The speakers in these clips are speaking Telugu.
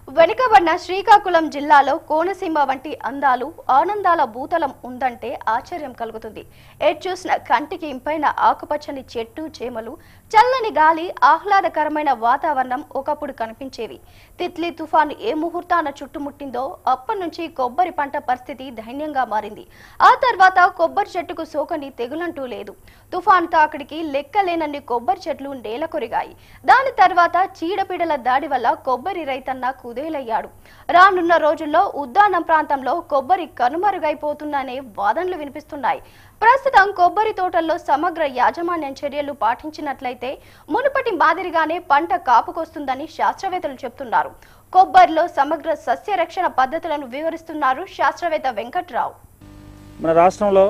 వెనుకబడిన శ్రీకాకుళం జిల్లాలో కోనసీమ వంటి అందాలు ఆనందాల భూతలం ఉందంటే ఆశ్చర్యం కలుగుతుంది ఎటు చూసిన కంటికి ఇంపైన ఆకుపచ్చని చెట్టు చేమలు చల్లని గాలి ఆహ్లాదకరమైన వాతావరణం ఒకప్పుడు కనిపించేవి తిత్లీ తుఫాను ఏ ముహూర్తాన చుట్టుముట్టిందో అప్పటి నుంచి కొబ్బరి పంట పరిస్థితి దైన్యంగా మారింది ఆ తర్వాత కొబ్బరి చెట్టుకు సోకని తెగులంటూ లేదు తుఫాను తాకిడికి లెక్కలేనన్ని కొబ్బరి చెట్లు నేల కొరిగాయి దాని తర్వాత చీడపీడల దాడి వల్ల కొబ్బరి రైతన్న కుదేలయ్యాడు రానున్న రోజుల్లో ఉద్దానం ప్రాంతంలో కొబ్బరి కనుమరుగైపోతుందనే వాదనలు వినిపిస్తున్నాయి ప్రస్తుతం కొబ్బరి తోటల్లో సమగ్ర యాజమాన్యం చర్యలు పాటించినట్లయితే మునుపటి మాదిరిగానే పంట కాపుకొస్తుందని శాస్త్రవేత్తలు చెబుతున్నారు కొబ్బరిలో సమగ్ర సస్య రక్షణ పద్ధతులను వివరిస్తున్నారు శాస్త్రవేత్త వెంకట్రావు మన రాష్ట్రంలో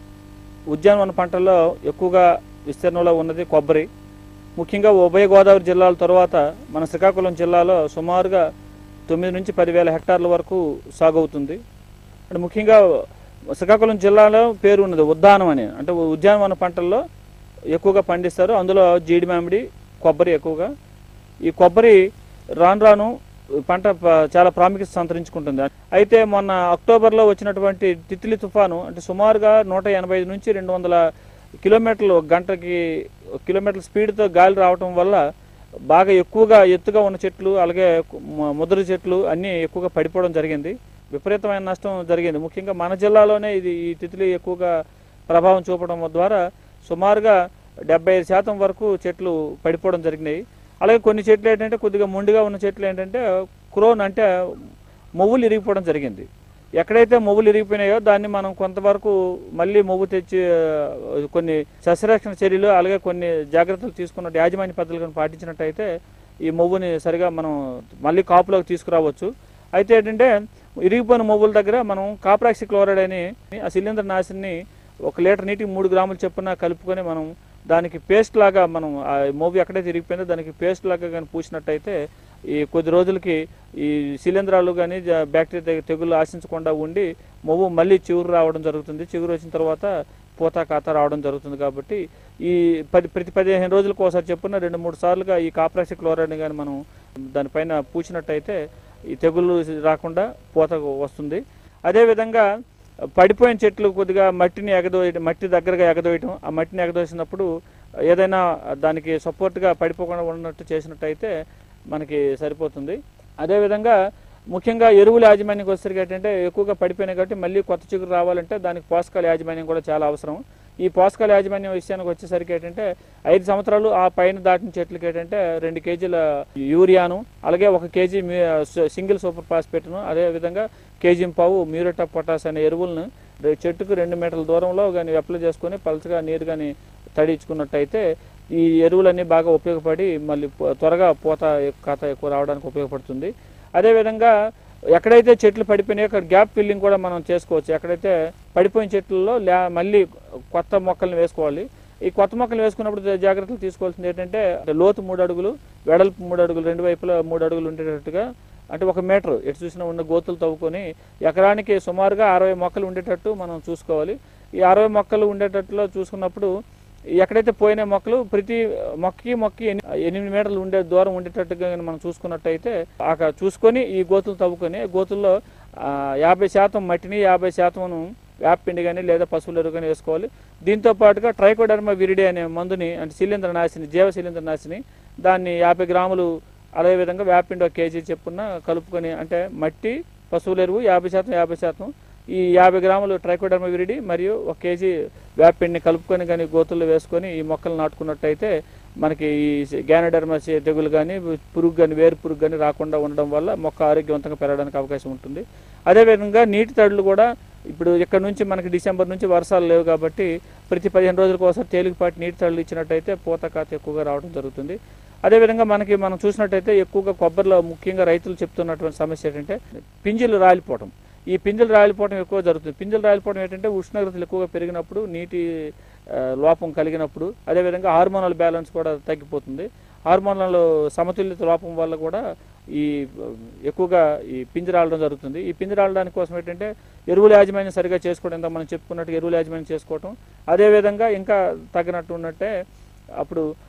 ఉద్యానవన పంటల్లో ఎక్కువగా విస్తీర్ణంలో ఉన్నది కొబ్బరి ముఖ్యంగా ఉభయ గోదావరి జిల్లాల తర్వాత మన శ్రీకాకుళం జిల్లాలో సుమారుగా తొమ్మిది నుంచి పదివేల హెక్టార్ల వరకు సాగు అవుతుంది అంటే ముఖ్యంగా శ్రీకాకుళం జిల్లాలో పేరు ఉన్నది ఉద్దానం అని అంటే ఉద్యానవన పంటల్లో ఎక్కువగా పండిస్తారు అందులో జీడి మామిడి కొబ్బరి ఎక్కువగా ఈ కొబ్బరి రాను రాను పంట ప- చాలా ప్రాముఖ్యత సంతరించుకుంటుంది అయితే మొన్న అక్టోబర్లో వచ్చినటువంటి తిత్లీ తుఫాను అంటే సుమారుగా నూట ఎనభై ఐదు నుంచి రెండు వందల కిలోమీటర్లు గంటకి కిలోమీటర్ల స్పీడ్తో గాలి రావటం వల్ల బాగా ఎక్కువగా ఎత్తుగా ఉన్న చెట్లు అలాగే ము- ముద్ర చెట్లు అన్నీ ఎక్కువగా పడిపోవడం జరిగింది విపరీతమైన నష్టం జరిగింది ముఖ్యంగా మన జిల్లాలోనే ఇది ఈ తిత్లీ ఎక్కువగా ప్రభావం చూపడం ద్వారా సుమారుగా డెబ్బై ఐదు శాతం వరకు చెట్లు పడిపోవడం జరిగినాయి అలాగే కొన్ని చెట్లు ఏంటంటే కొద్దిగా మొండిగా ఉన్న చెట్లు ఏంటంటే క్రోన్ అంటే మొవ్వులు ఇరిగిపోవడం జరిగింది ఎక్కడైతే మొవ్వులు ఇరిగిపోయినాయో దాన్ని మనం కొంతవరకు మళ్ళీ మొవ్వు తెచ్చి ఆ, కొన్ని సస్యరక్షణ చర్యలు అలాగే కొన్ని జాగ్రత్తలు తీసుకున్న యాజమాన్య పద్ధతులు కనుక పాటించినట్టయితే ఈ మొవ్వుని సరిగా మనం మళ్ళీ కాపులోకి తీసుకురావచ్చు అయితే ఏంటంటే ఇరిగిపోయిన మొవ్వుల దగ్గర మనం కాప్రాక్సి క్లోరైడ్ అని ఆ శిలీంద్ర నాశిని ఒక లీటర్ నీటికి మూడు గ్రాములు చొప్పున కలుపుకొని మనం దానికి పేస్ట్ లాగా మనం ఆ మూవీ ఎక్కడైతే ఇరిగిపోయిందో దానికి పేస్ట్ లాగా కానీ పూసినట్టయితే ఈ కొద్ది రోజులకి ఈ శిలీంధ్రాలు కానీ బ్యాక్టీరియా తె- తెగులు ఆశించకుండా ఉండి మొవ్వు మళ్ళీ చిగురు రావడం జరుగుతుంది చిగురు వచ్చిన తర్వాత పూత కాత రావడం జరుగుతుంది కాబట్టి ఈ పది ప్రతి పదిహేను రోజులకు ఒకసారి చెప్పున రెండు మూడు సార్లుగా ఈ కాప్రాక్సి క్లోరైడ్ కానీ మనం దానిపైన పూసినట్టయితే ఈ తెగులు రాకుండా పూత వస్తుంది అదేవిధంగా పడిపోయిన చెట్లు కొద్దిగా మట్టిని ఎగదోయడం మట్టి దగ్గరగా ఎగదోయటం ఆ మట్టిని ఎగదోసినప్పుడు ఏదైనా దానికి సపోర్ట్గా పడిపోకుండా ఉన్నట్టు చేసినట్టయితే మనకి సరిపోతుంది అదేవిధంగా ముఖ్యంగా ఎరువుల యాజమాన్యంకి వచ్చేసరికి ఏంటంటే ఎక్కువగా పడిపోయినాయి కాబట్టి మళ్ళీ కొత్త చిగురు రావాలంటే దానికి పోషకాల యాజమాన్యం కూడా చాలా అవసరం ఈ పోషకాల యాజమాన్యం విషయానికి వచ్చేసరికి ఏంటంటే ఐదు సంవత్సరాలు ఆ పైన దాటిన చెట్లకి ఏంటంటే రెండు కేజీల యూరియాను అలాగే ఒక కేజీ మీ- సింగిల్ సూపర్ ఫాస్ఫేట్ను అదేవిధంగా కేజీ పావు మ్యూరేట్ ఆఫ్ పొటాస్ అనే ఎరువులను రె- చెట్టుకు రెండు మీటర్ల దూరంలో కానీ అప్లై చేసుకొని పలచగా నీరు కానీ తడిచుకున్నట్టయితే ఈ ఎరువులన్నీ బాగా ఉపయోగపడి మళ్ళీ ప- త్వరగా పూత ఎక్- కాత ఎక్కువ రావడానికి ఉపయోగపడుతుంది అదేవిధంగా ఎక్కడైతే చెట్లు పడిపోయినాయో అక్కడ గ్యాప్ ఫిల్లింగ్ కూడా మనం చేసుకోవచ్చు ఎక్కడైతే పడిపోయిన చెట్లలో లే మళ్ళీ కొత్త మొక్కల్ని వేసుకోవాలి ఈ కొత్త మొక్కలు వేసుకున్నప్పుడు జా- జాగ్రత్తలు తీసుకోవాల్సింది ఏంటంటే లోతు మూడు అడుగులు వెడల్పు మూడు అడుగులు రెండు వైపులా మూడు అడుగులు ఉండేటట్టుగా అంటే ఒక మీటర్ ఎటు చూసినా ఉన్న గోతులు తవ్వుకొని ఎకరానికి సుమారుగా అరవై మొక్కలు ఉండేటట్టు మనం చూసుకోవాలి ఈ అరవై మొక్కలు ఉండేటట్టులో చూసుకున్నప్పుడు ఎక్కడైతే పోయిన మొక్కలు ప్రతి మొక్కకి మొక్కకి ఎని- ఎనిమిది మీటర్లు ఉండే దూరం ఉండేటట్టుగా గనుక మనం చూసుకున్నట్టయితే అక్కడ చూసుకొని ఈ గోతులు తవ్వుకొని గోతుల్లో ఆ, యాభై శాతం మట్టిని యాభై శాతం వేపపిండి కానీ లేదా పశువుల ఎరువు కానీ వేసుకోవాలి దీంతో పాటుగా ట్రైకోడర్మా విరిడి అనే మందుని అంటే శిలీంద్ర నాశిని జీవ శిలీంద్ర నాశిని దాన్ని యాభై గ్రాములు అదేవిధంగా వేపపిండి ఒక కేజీ చెప్పున కలుపుకొని అంటే మట్టి పశువుల ఎరువు యాభై శాతం యాభై శాతం ఈ యాభై గ్రాములు ట్రైకోడర్మా విరిడి మరియు ఒక కేజీ వేపపిండిని కలుపుకొని కానీ గోతుల్లో వేసుకొని ఈ మొక్కలు నాటుకున్నట్టయితే మనకి ఈ గ్యానడర్మస్ తెగులు కానీ పురుగు కానీ వేరు పురుగు కానీ రాకుండా ఉండడం వల్ల మొక్క ఆరోగ్యవంతంగా పెరగడానికి అవకాశం ఉంటుంది అదేవిధంగా నీటి తడులు కూడా ఇప్పుడు ఇక్కడ నుంచి మనకి డిసెంబర్ నుంచి వర్షాలు లేవు కాబట్టి ప్రతి పదిహేను రోజులకు ఒకసారి తేలికపాటి నీటి తడులు ఇచ్చినట్టయితే పూత కాత ఎక్కువగా రావడం జరుగుతుంది అదేవిధంగా మనకి మనం చూసినట్టయితే ఎక్కువగా కొబ్బరిలో ముఖ్యంగా రైతులు చెప్తున్నటువంటి సమస్య ఏంటంటే పింజలు రాలిపోవడం ఈ పింజలు రాలిపోవడం ఎక్కువ జరుగుతుంది పింజలు రాలిపోవడం ఏంటంటే ఉష్ణోగ్రతలు ఎక్కువగా పెరిగినప్పుడు నీటి ఆ, లోపం కలిగినప్పుడు అదేవిధంగా హార్మోనల్ బ్యాలెన్స్ కూడా తగ్గిపోతుంది హార్మోనల్ సమతుల్యత లోపం వల్ల కూడా ఈ ఆ, ఎక్కువగా ఈ పింజ రాలడం జరుగుతుంది ఈ పింజ రాలడానికి కోసం ఏంటంటే ఎరువుల యాజమాన్యం సరిగా చేసుకోవడం ఇంత మనం చెప్పుకున్నట్టు ఎరువుల యాజమాన్యం చేసుకోవటం అదేవిధంగా ఇంకా తగినట్టు ఉన్నట్టే అప్పుడు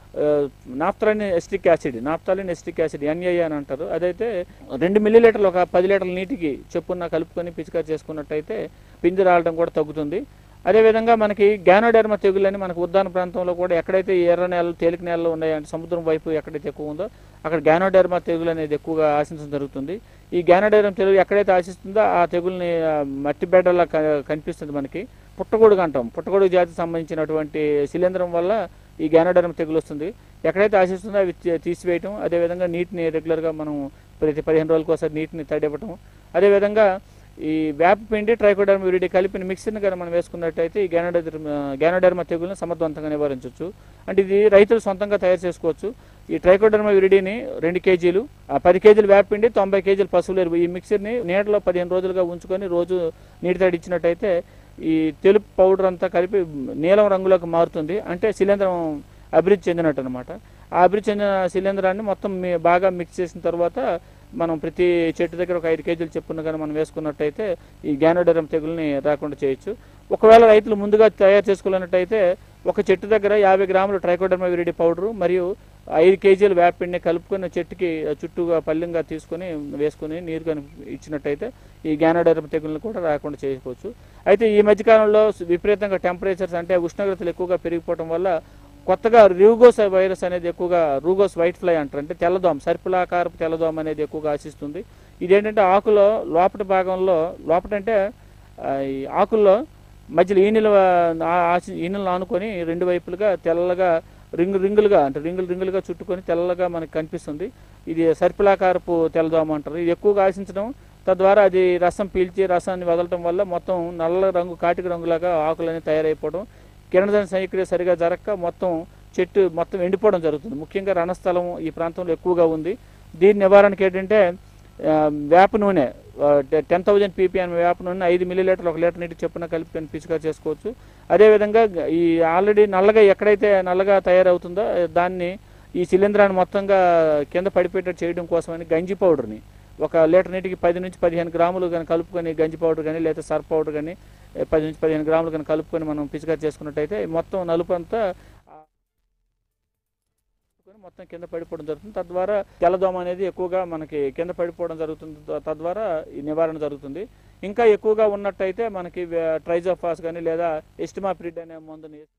naphthalene acetic acid naphthalene acetic acid NI అని అంటారు అదైతే రెండు మిల్లీ లీటర్లు ఒక పది లీటర్ల నీటికి చొప్పున కలుపుకొని పిచికారి చేసుకున్నట్టయితే పిండి రావడం కూడా తగ్గుతుంది అదేవిధంగా మనకి గ్యానోడెర్మ తెగులని మనకు ఉద్దాన ప్రాంతంలో కూడా ఎక్కడైతే ఈ ఎర్ర నేలలు తేలిక నేలలు ఉన్నాయో అంటే సముద్రం వైపు ఎక్కడైతే ఎక్కువ ఉందో అక్కడ గ్యానోడెర్మ తెగులు అనేది ఎక్కువగా ఆశించడం జరుగుతుంది ఈ గ్యానోడెర్మ తెగులు ఎక్కడైతే ఆశిస్తుందో ఆ తెగుల్ని ఆ, మట్టి బెడ్డలా క- కనిపిస్తుంది మనకి పుట్టగొడుగు అంటాం పుట్టగొడుగు జాతికి సంబంధించినటువంటి శిలీంధ్రం వల్ల ఈ గ్యానోడెర్మ తెగులు వస్తుంది ఎక్కడైతే ఆశిస్తుందో అవి తీ- తీసివేయటం అదేవిధంగా నీటిని రెగ్యులర్గా మనం ప్రతి పదిహేను రోజులకు ఒకసారి నీటిని తడివ్వటం అదేవిధంగా ఈ వేప పిండి ట్రైకోడర్మ విరిడి కలిపిన మిక్సర్ని కనుక మనం వేసుకున్నట్టయితే ఈ గ్యానోడర్మ గ్యానోడర్మ తెగులను సమర్థవంతంగా నివారించవచ్చు అంటే ఇది రైతులు సొంతంగా తయారు చేసుకోవచ్చు ఈ ట్రైకోడర్మ విరిడిని రెండు కేజీలు ఆ పది కేజీలు వేప పిండి తొంభై కేజీలు పశువుల ఎరువు ఈ మిక్సర్ని నీటిలో పదిహేను రోజులుగా ఉంచుకొని రోజు నీటి తడి ఇచ్చినట్టయితే ఈ తెలుపు పౌడర్ అంతా కలిపి నీలం రంగులోకి మారుతుంది అంటే శిలీంధ్రం అభివృద్ధి చెందినట్టు అనమాట ఆ అభివృద్ధి చెందిన శిలీంధ్రాన్ని మొత్తం మీ- బాగా మిక్స్ చేసిన తర్వాత మనం ప్రతి చెట్టు దగ్గర ఒక ఐదు కేజీలు చెప్పున కానీ మనం వేసుకున్నట్టయితే ఈ గ్యానోడరం తెగుల్ని రాకుండా చేయొచ్చు ఒకవేళ రైతులు ముందుగా తయారు చేసుకోలేనట్టయితే ఒక చెట్టు దగ్గర యాభై గ్రాములు ట్రైకోడర్మా విరిడి పౌడరు మరియు ఐదు కేజీలు వేపిండిని కలుపుకొని చెట్టుకి చుట్టూగా పల్లెంగా తీసుకొని వేసుకొని నీరు కనుక ఇచ్చినట్టయితే ఈ గ్యానోడర్మ తెగులను కూడా రాకుండా చేసుకోవచ్చు అయితే ఈ మధ్యకాలంలో విపరీతంగా టెంపరేచర్స్ అంటే ఉష్ణోగ్రతలు ఎక్కువగా పెరిగిపోవడం వల్ల కొత్తగా రూగోస్ వైరస్ అనేది ఎక్కువగా రూగోస్ వైట్ ఫ్లై అంటారు అంటే తెల్లదోమ సర్పిలాకారపు తెల్లదోమ అనేది ఎక్కువగా ఆశిస్తుంది ఇదేంటంటే ఆకులో లోపటి భాగంలో లోపటంటే ఆ, ఈ ఆకుల్లో మధ్యలో ఈనెలు ఆ- ఆశి ఈనెలు ఆనుకొని రెండు వైపులుగా తెల్లగా రింగు రింగులుగా అంటే రింగులు రింగులుగా చుట్టుకొని తెల్లగా మనకు కనిపిస్తుంది ఇది సర్పిలాకారపు తెల్లదోమ అంటారు ఇది ఎక్కువగా ఆశించడం తద్వారా అది రసం పీల్చి రసాన్ని వదలటం వల్ల మొత్తం నల్ల రంగు కాటిక రంగులాగా ఆకులన్నీ తయారైపోవడం కిరణజన సంక్రియ సరిగా జరగక మొత్తం చెట్టు మొత్తం ఎండిపోవడం జరుగుతుంది ముఖ్యంగా రణస్థలం ఈ ప్రాంతంలో ఎక్కువగా ఉంది దీని నివారణకి ఏంటంటే ఆ, వేప నూనె టెన్ థౌజండ్ పీపీఎం వేప నూనె ఐదు మిల్లీ లీటర్లు ఒక లీటర్ నీటి చొప్పున కలిపి పిచికా చేసుకోవచ్చు అదేవిధంగా గ- ఈ ఆల్రెడీ నల్లగా ఎక్కడైతే నల్లగా తయారవుతుందో ఆ, దాన్ని ఈ శిలీంధ్రాన్ని మొత్తంగా కింద పడిపోయేటట్టు చేయడం కోసమని గంజి పౌడర్ని ఒక లీటర్ నీటికి పది నుంచి పదిహేను గ్రాములు కానీ కలుపుకొని గంజి పౌడర్ కానీ లేదా సర్ఫ్ పౌడర్ కానీ ఏ, పది నుంచి పదిహేను గ్రాములు కానీ కలుపుకొని మనం పిచికారి చేసుకున్నట్టయితే మొత్తం నలుపు అంతా ఆ, మొత్తం కింద పడిపోవడం జరుగుతుంది తద్వారా తెల్లదోమ అనేది ఎక్కువగా మనకి కింద పడిపోవడం జరుగుతుంది త- తద్వారా ఈ నివారణ జరుగుతుంది ఇంకా ఎక్కువగా ఉన్నట్టయితే మనకి ట్రైజోఫాస్ కానీ లేదా ఎస్టిమాప్రిడ్ అనే మందుని